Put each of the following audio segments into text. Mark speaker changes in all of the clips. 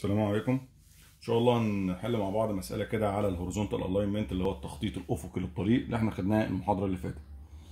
Speaker 1: السلام عليكم ان شاء الله هنحل مع بعض مساله كده على الهوريزونتال الاينمنت اللي هو التخطيط الافقي للطريق اللي احنا خدناه المحاضره اللي فاتت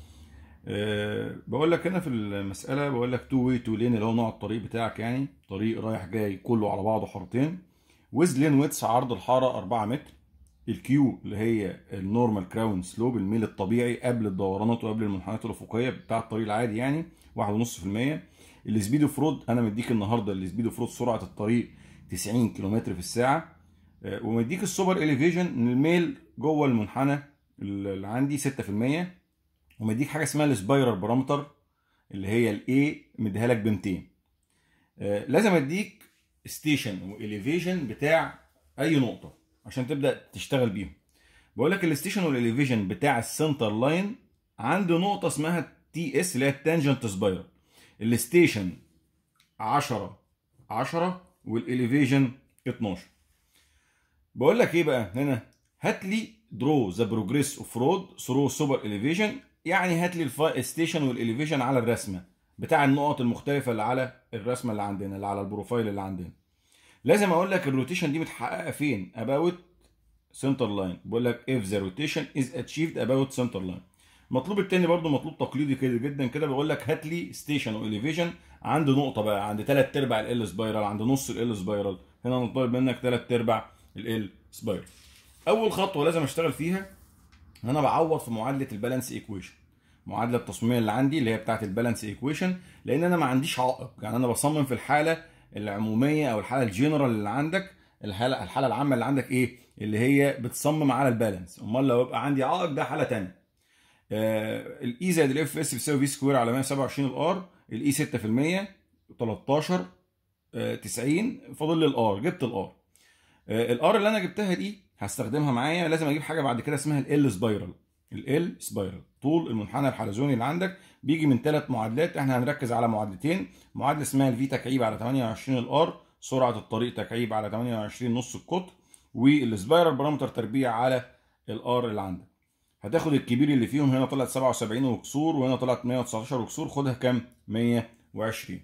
Speaker 1: أه بقول لك هنا في المساله بقول لك تو واي تو لين اللي هو نوع الطريق بتاعك يعني طريق رايح جاي كله على بعضه حارتين ويز لين ويتس عرض الحاره 4 متر الكيو اللي هي النورمال كراون سلوب الميل الطبيعي قبل الدورانات وقبل المنحنيات الافقيه بتاع الطريق العادي يعني 1.5% السبيد اوف رود انا مديك النهارده السبيد اوف رود سرعه الطريق 90 كم في الساعه ومديك السوبر اليفيجن ان الميل جوه المنحنى اللي عندي 6% ومديك حاجه اسمها السبايرال بارامتر اللي هي الاي مديها لك ب 200 لازم اديك ستيشن واليفيجن بتاع اي نقطه عشان تبدا تشتغل بيهم بقول لك الستيشن والاليفيجن بتاع السنتر لاين عنده نقطه اسمها تي اس اللي هي التانجنت سبايرال الستيشن 10 10 والاليفيجن 12 بقول لك ايه بقى هنا هات لي درو ذا بروجريس اوف رود ثرو سوبر اليفيجن يعني هات لي الستيشن والاليفيجن على الرسمه بتاع النقط المختلفه اللي على الرسمه اللي عندنا اللي على البروفايل اللي عندنا لازم اقول لك الروتيشن دي متحققه فين about سنتر لاين بقول لك if the rotation is achieved about center line المطلوب التاني برضو مطلوب تقليدي كده جدا كده بقول لك هات لي ستيشن واليفيجن عند نقطه بقى عند ثلاث ارباع ال سبايرال عند نص ال سبايرال هنا نطلب منك ثلاث ارباع ال سبايرال اول خطوه لازم اشتغل فيها ان انا بعوض في معادله البالانس ايكويشن المعادله التصميميه اللي عندي اللي هي بتاعه البالانس ايكويشن لان انا ما عنديش عائق يعني انا بصمم في الحاله العموميه او الحاله الجنرال اللي عندك الحاله الحاله العامه اللي عندك ايه اللي هي بتصمم على البالانس امال لو يبقى عندي عائق ده حاله ثانيه آه الاي زائد الاف اس بيساوي في سكوير على 127 الار الاي 6% 13 آه 90 فاضل لي الار جبت الار آه الار اللي انا جبتها دي هستخدمها معايا لازم اجيب حاجه بعد كده اسمها ال سبايرال ال سبايرال طول المنحنى الحلزوني اللي عندك بيجي من ثلاث معادلات احنا هنركز على معادلتين معادله اسمها الفي تكعيب على 28 الار سرعه الطريق تكعيب على 28 نص القطر والسبايرال بارامتر تربيع على الار اللي عندك هتاخد الكبير اللي فيهم هنا طلعت 77 وكسور وهنا طلعت 119 وكسور خدها كام 120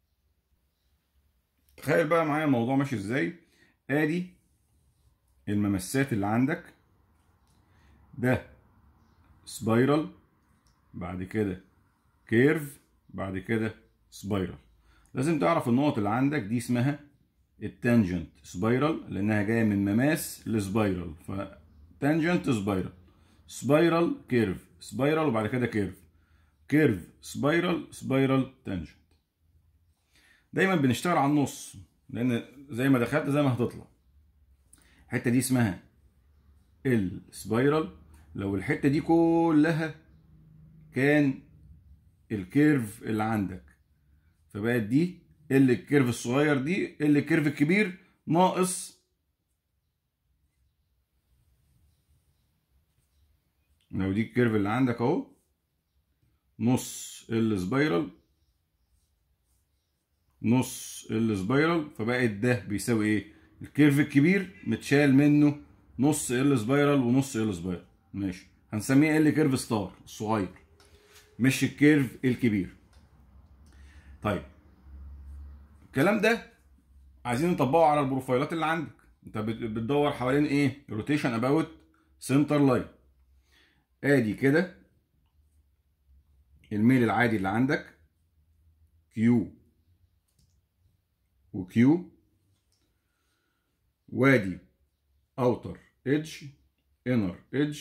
Speaker 1: تخيل بقى معايا الموضوع ماشي ازاي ادي الممسات اللي عندك ده سبايرال بعد كده كيرف بعد كده سبايرال لازم تعرف النقط اللي عندك دي اسمها التانجنت سبايرال لانها جايه من مماس لسبايرال فتانجنت سبايرال سبايرال كيرف سبايرال وبعد كده كيرف كيرف سبايرال سبايرال تانجنت دايما بنشتغل على النص لان زي ما دخلت زي ما هتطلع الحته دي اسمها السبايرال لو الحته دي كلها كان الكيرف اللي عندك فبقت دي ال الكيرف الصغير دي ال الكيرف الكبير ناقص لو دي الكيرف اللي عندك اهو نص ال سبايرال نص ال سبايرال فبقت ده بيساوي ايه الكيرف الكبير متشال منه نص ال سبايرال ونص ال سبايرال ماشي هنسميه ال كيرف ستار الصغير مش الكيرف الكبير طيب الكلام ده عايزين نطبقه على البروفايلات اللي عندك انت بتدور حوالين ايه روتيشن اباوت سنتر لاين ادي كده الميل العادي اللي عندك كيو وكيو وادي اوتر ايدج انر ايدج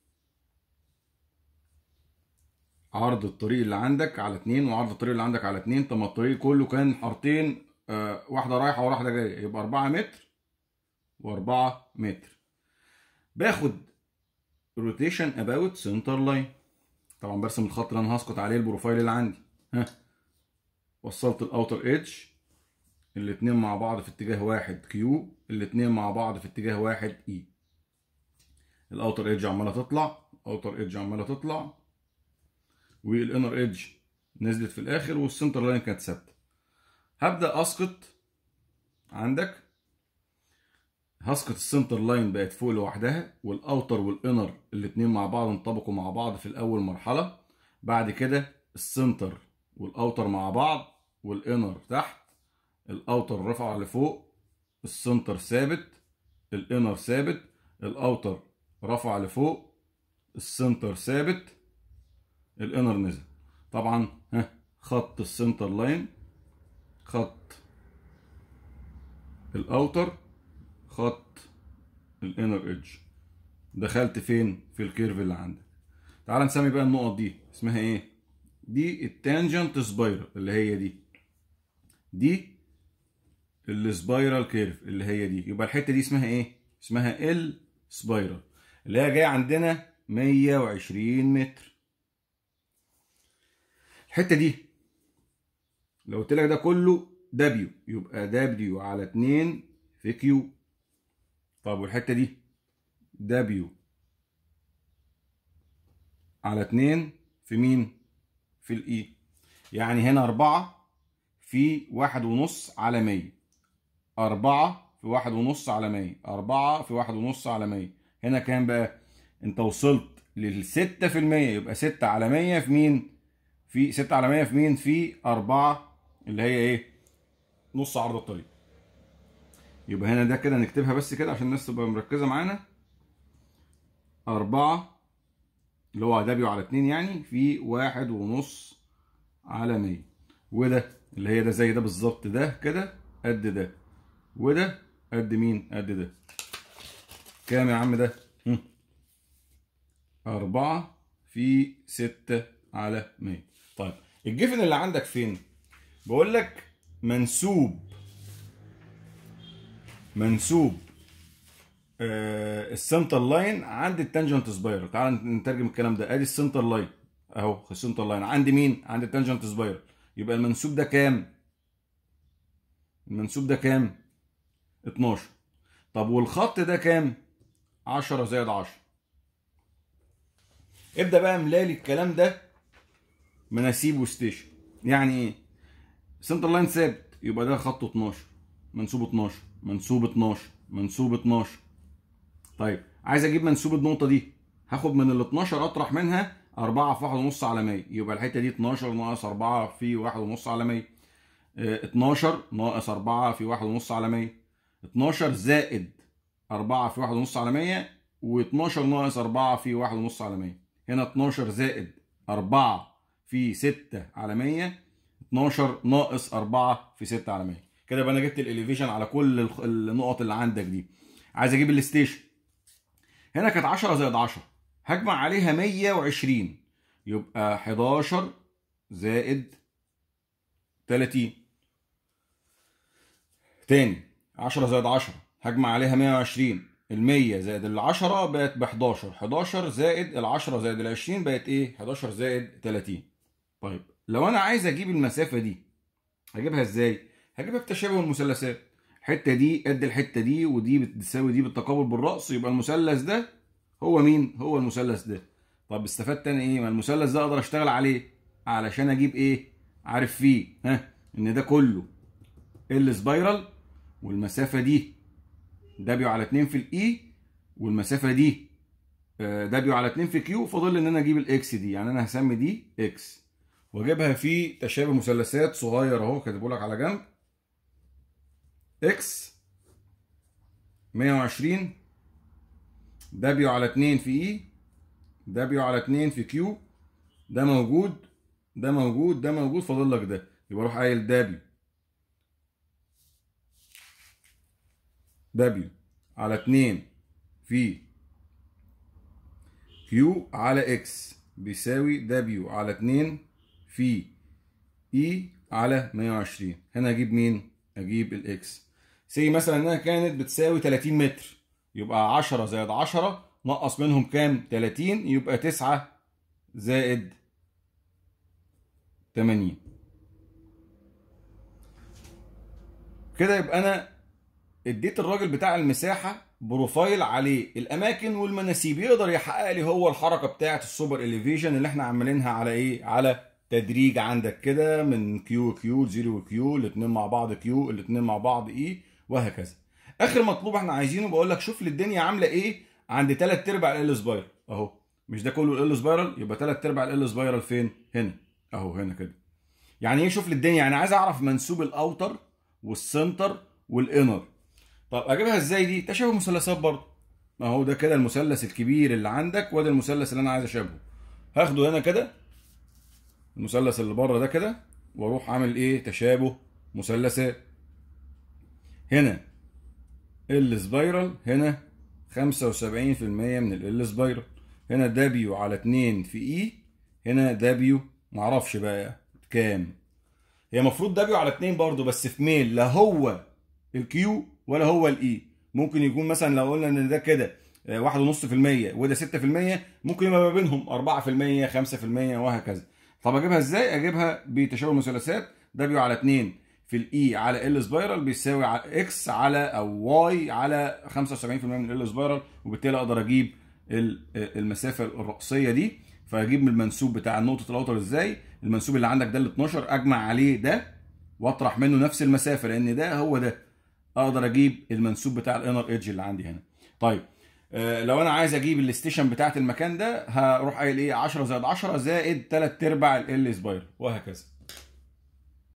Speaker 1: عرض الطريق اللي عندك على اتنين وعرض الطريق اللي عندك على اتنين طب ما الطريق كله كان حارتين آه واحده رايحه وواحده جايه يبقى 4 متر و4 متر باخد روتيشن اباوت سنتر لاين طبعا برسم الخط اللي انا هسقط عليه البروفايل اللي عندي ها وصلت الاوتر ايدج الاتنين مع بعض في اتجاه واحد كيو الاتنين مع بعض في اتجاه واحد اي الاوتر ايدج عماله تطلع الاوتر ايدج عماله تطلع والانر ايدج نزلت في الاخر والسنتر لاين كانت ثابته هبدا اسقط عندك هسقط السنتر لاين بقت فوق لوحدها والاوتر والانر الاتنين مع بعض انطبقوا مع بعض في الاول مرحله بعد كده السنتر والاوتر مع بعض والانر تحت الاوتر رفع لفوق السنتر ثابت الانر ثابت الاوتر رفع لفوق السنتر ثابت الانر نزل طبعا ها خط السنتر لاين خط الاوتر خط الانر ايدج دخلت فين في الكيرف اللي عندك تعال نسمي بقى النقط دي اسمها ايه دي التانجنت سبايرال اللي هي دي دي السبايرال كيرف اللي هي دي يبقى الحته دي اسمها ايه اسمها ال سبايرال اللي هي جايه عندنا 120 متر الحته دي لو قلت لك ده كله دبليو يبقى دبليو على 2 في كيو طب والحته دي دبليو على 2 في مين في الاي يعني هنا 4 في واحد ونص على 100 4 في واحد ونص على 100 4 في واحد ونص على 100 هنا كام بقى انت وصلت لل 6% يبقى 6 على 100 في مين في 6 على 100 في مين في 4 اللي هي ايه نص عرض الطريق يبقى هنا ده كده نكتبها بس كده عشان الناس تبقى مركزه معانا 4 اللي هو دبليو على 2 يعني في واحد ونص على 100 وده اللي هي ده زي ده بالظبط ده كده قد ده وده قد مين قد ده كام يا عم ده هم. أربعة في ستة على مية طيب الجفن اللي عندك فين بقول لك منسوب منسوب آه السنتر لاين عند التانجنت سبايرال تعال نترجم الكلام ده ادي السنتر لاين اهو السنتر لاين عند مين عند التانجنت سبايرال يبقى المنسوب ده كام المنسوب ده كام 12 طب والخط ده كام 10 زائد 10 ابدا بقى املالي الكلام ده مناسيب وستيشن يعني ايه سنتر لاين ثابت يبقى ده خط 12 منسوب 12 منسوب 12 منسوب 12 طيب عايز اجيب منسوب النقطه دي هاخد من ال 12 اطرح منها 4 في 1 ونص على 100 يبقى الحته دي 12 ناقص 4 في 1 ونص على 100 اه 12 ناقص 4 في 1 ونص على 100 12 زائد 4 في 1 ونص على 100 و12 ناقص 4 في 1 ونص على 100 هنا 12 زائد 4 في 6 على 100 12 ناقص 4 في 6 على 100 كده يبقى انا جبت الاليفيشن على كل النقط اللي عندك دي عايز اجيب الستيشن هنا كانت 10 زائد 10 هجمع عليها 120 يبقى 11 زائد 30 تاني 10 زائد 10 هجمع عليها 120 ال 100 زائد ال 10 بقت ب 11 11 زائد ال 10 زائد ال 20 بقت ايه 11 زائد 30 طيب لو انا عايز اجيب المسافه دي هجيبها ازاي هجيبها بتشابه المثلثات الحته دي قد الحته دي ودي بتساوي دي بالتقابل بالراس يبقى المثلث ده هو مين هو المثلث ده طب استفدت انا ايه ما المثلث ده اقدر اشتغل عليه علشان اجيب ايه عارف فيه ها ان ده كله ال سبايرال والمسافه دي دبليو على 2 في الاي والمسافه دي دبليو على 2 في كيو فاضل ان انا اجيب الاكس دي يعني انا هسمي دي اكس واجيبها في تشابه مثلثات صغير اهو كاتبه لك على جنب اكس 120 دبليو على 2 في اي دبليو على 2 في كيو ده موجود ده موجود ده موجود فاضل لك ده يبقى اروح قايل دبليو دبليو على 2 في كيو على اكس بيساوي دبليو على 2 في اي على 120 هنا اجيب مين اجيب الاكس سي مثلا انها كانت بتساوي 30 متر يبقى 10 زائد 10 نقص منهم كام 30 يبقى 9 زائد 80 كده يبقى انا اديت الراجل بتاع المساحه بروفايل عليه الاماكن والمناسيب يقدر يحقق لي هو الحركه بتاعه السوبر اليفيشن اللي احنا عاملينها على ايه على تدريج عندك كده من كيو كيو 0 كيو الاثنين مع بعض كيو الاثنين مع بعض اي وهكذا اخر مطلوب احنا عايزينه بقول لك شوف لي الدنيا عامله ايه عند ثلاث ارباع ال سبايرال اهو مش ده كله ال سبايرال يبقى ثلاث ارباع ال سبايرال فين هنا اهو هنا كده يعني ايه شوف لي الدنيا يعني عايز اعرف منسوب الاوتر والسنتر والانر طب اجيبها ازاي دي تشابه مثلثات برضه ما هو ده كده المثلث الكبير اللي عندك وده المثلث اللي انا عايز اشابهه هاخده هنا كده المثلث اللي بره ده كده واروح عامل ايه تشابه مثلثات هنا ال سبايرال هنا 75% من ال سبايرال هنا دبليو على 2 في اي هنا دبليو معرفش بقى كام هي المفروض دبليو على 2 برضو بس في ميل لا هو الكيو ولا هو الاي ممكن يكون مثلا لو قلنا ان ده كده آه، واحد ونص في المية وده ستة في المية ممكن يبقى ما بينهم أربعة في المية خمسة في المية وهكذا طب أجيبها إزاي؟ أجيبها بتشابه المثلثات دبليو على 2 في الاي على ال سبايرال بيساوي اكس على او واي على 75% من ال سبايرال وبالتالي اقدر اجيب ال- المسافه الرأسيه دي فاجيب من المنسوب بتاع نقطه الاوتر ازاي المنسوب اللي عندك ده ال 12 اجمع عليه ده واطرح منه نفس المسافه لان ده هو ده اقدر اجيب المنسوب بتاع الانر ايدج اللي عندي هنا طيب آه، لو انا عايز اجيب الاستيشن بتاعت المكان ده هروح قايل ايه 10 زائد 10 زائد 3 ارباع ال سبايرال وهكذا